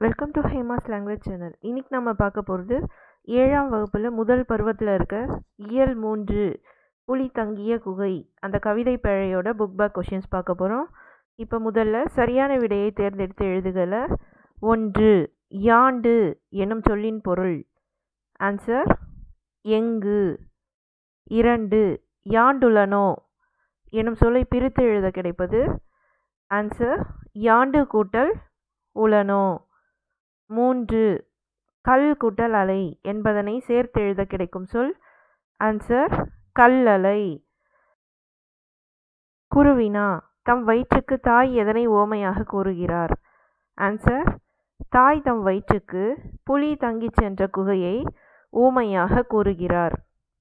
welcome to Hema's language channel இன்னைக்கு நம்ம பார்க்க போகிறது ஏழாம் வகுப்பில் முதல் பருவத்தில் இருக்க இயல் மூன்று புலி தங்கிய குகை அந்த கவிதை பிழையோட புக் பேக் கொஷின்ஸ் பார்க்க போகிறோம் இப்போ முதல்ல சரியான விடையை தேர்ந்தெடுத்து எழுதுகல ஒன்று யாண்டு எனும் சொல்லின் பொருள் ஆன்சர் எங்கு இரண்டு யாண்டுலனோ எனும் சொல்லை பிரித்து எழுத கிடைப்பது ஆன்சர் யாண்டு கூட்டல் உளனோ மூன்று கல் கூட்டல் அலை என்பதனை சேர்த்து எழுத கிடைக்கும் சொல் ஆன்சர் கல்லலை குருவினா தம் வயிற்றுக்கு தாய் எதனை ஓமையாக கூறுகிறார் ஆன்சர் தாய் தம் வயிற்றுக்கு புலி தங்கிச் சென்ற குகையை ஊமையாக கூறுகிறார்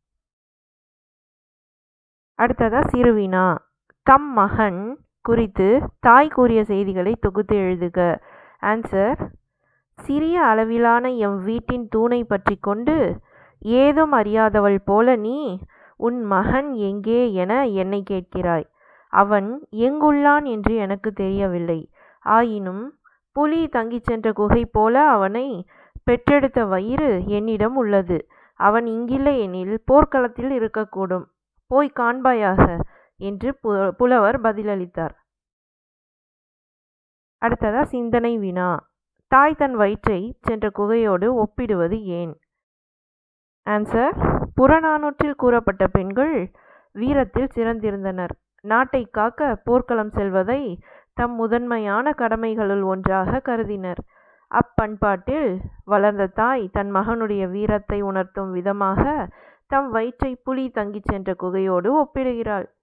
அடுத்ததா சிறுவினா தம் மகன் குறித்து தாய் கூறிய செய்திகளை தொகுத்து எழுதுக ஆன்சர் சிறிய அளவிலான எம் வீட்டின் தூணை பற்றி கொண்டு ஏதும் அறியாதவள் போல நீ உன் மகன் எங்கே என என்னை கேட்கிறாய் அவன் எங்குள்ளான் என்று எனக்கு தெரியவில்லை ஆயினும் புலி தங்கிச் சென்ற குகை போல அவனை பெற்றெடுத்த வயிறு என்னிடம் உள்ளது அவன் இங்கில்லை எனில் போர்க்களத்தில் இருக்கக்கூடும் போய் காண்பாயாக என்று பு- புலவர் பதிலளித்தார் அடுத்ததா சிந்தனை வினா தாய் தன் வயிற்றை சென்ற குகையோடு ஒப்பிடுவது ஏன் ஆன்சர் புறநானூற்றில் கூறப்பட்ட பெண்கள் வீரத்தில் சிறந்திருந்தனர் நாட்டை காக்க போர்க்களம் செல்வதை தம் முதன்மையான கடமைகளுள் ஒன்றாக கருதினர் அப்பண்பாட்டில் வளர்ந்த தாய் தன் மகனுடைய வீரத்தை உணர்த்தும் விதமாக தம் வயிற்றை புலி தங்கிச் சென்ற குகையோடு ஒப்பிடுகிறாள்